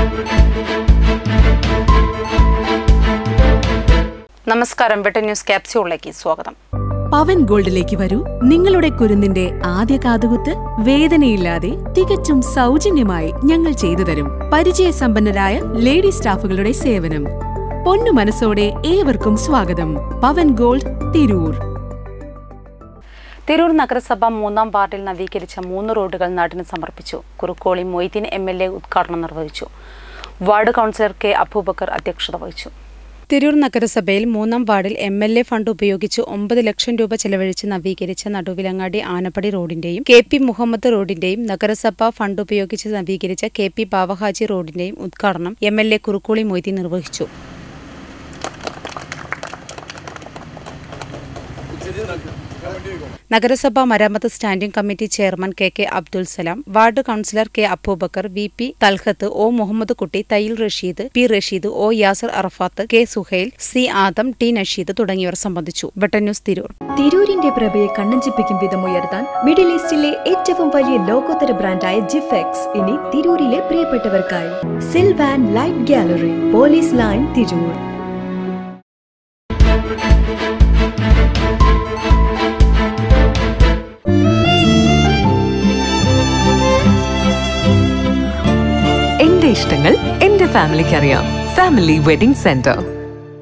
നമസ്കാരം വെട്ട ന്യൂസ് ക്യാപ്സ്യൂളിലേക്ക് സ്വാഗതം പവൻ ഗോൾഡിലേക്ക് വരൂ നിങ്ങളുടെ കുരുന്നിന്റെ ആദ്യ കാതുകുത്ത് വേദനയില്ലാതെ തികച്ചും സൗജന്യമായി ഞങ്ങൾ ചെയ്തു തരും പരിചയസമ്പന്നരായ ലേഡി സ്റ്റാഫുകളുടെ സേവനം പൊന്നു മനസ്സോടെ ഏവർക്കും സ്വാഗതം പവൻ ഗോൾഡ് തിരൂർ തിരൂർ നഗരസഭ മൂന്നാം വാർഡിൽ നവീകരിച്ച മൂന്ന് റോഡുകൾ നാടിന് സമർപ്പിച്ചു Kurukkoli Moideen M L A ഉദ്ഘാടനം നിർവഹിച്ചു വാർഡ് കൗൺസിലർ കെ അബൂബക്കർ അധ്യക്ഷത വഹിച്ചു തിരൂർ നഗരസഭയിൽ മൂന്നാം വാർഡിൽ എം എൽ എ ഫണ്ട് ഉപയോഗിച്ച് ഒമ്പത് ലക്ഷം രൂപ ചെലവഴിച്ച് നവീകരിച്ച നടുവിലങ്ങാടി ആനപ്പടി റോഡിന്റെയും കെ പി മുഹമ്മദ് റോഡിന്റെയും നഗരസഭ ഫണ്ട് ഉപയോഗിച്ച് നവീകരിച്ച കെ പി ബാവഹാജി റോഡിന്റെയും ഉദ്ഘാടനം M L A Kurukkoli Moideen നിർവഹിച്ചു നഗരസഭാ മരാമത്ത് standing committee chairman K K Abdul Salam ward councillor K Aboobacker V P Thalhath O Muhammad Kutty Thayyil Rasheed P Rasheed O Yasar Arafat K Suhail C Adam T Nasheed തുടങ്ങിയവർ സംബന്ധിച്ചു ബട്ടൻ ന്യൂസ് തിരൂർ തിരൂരിന്റെ പ്രഭയെ കണ്ണഞ്ചിപ്പിക്കും വിധം ഉയർത്താൻ മിഡിൽ ഈസ്റ്റിലെ ഏറ്റവും വലിയ ലോകോത്തര ബ്രാൻഡായ ജിഫെക്സ് ഇനി തിരൂരിലെ പ്രിയപ്പെട്ടവർക്കായി Silvan light gallery police line Tirur എന്റെ ഇഷ്ടങ്ങൾ എന്റെ ഫാമിലിക്ക് അറിയാം ഫാമിലി വെഡിംഗ് സെന്റർ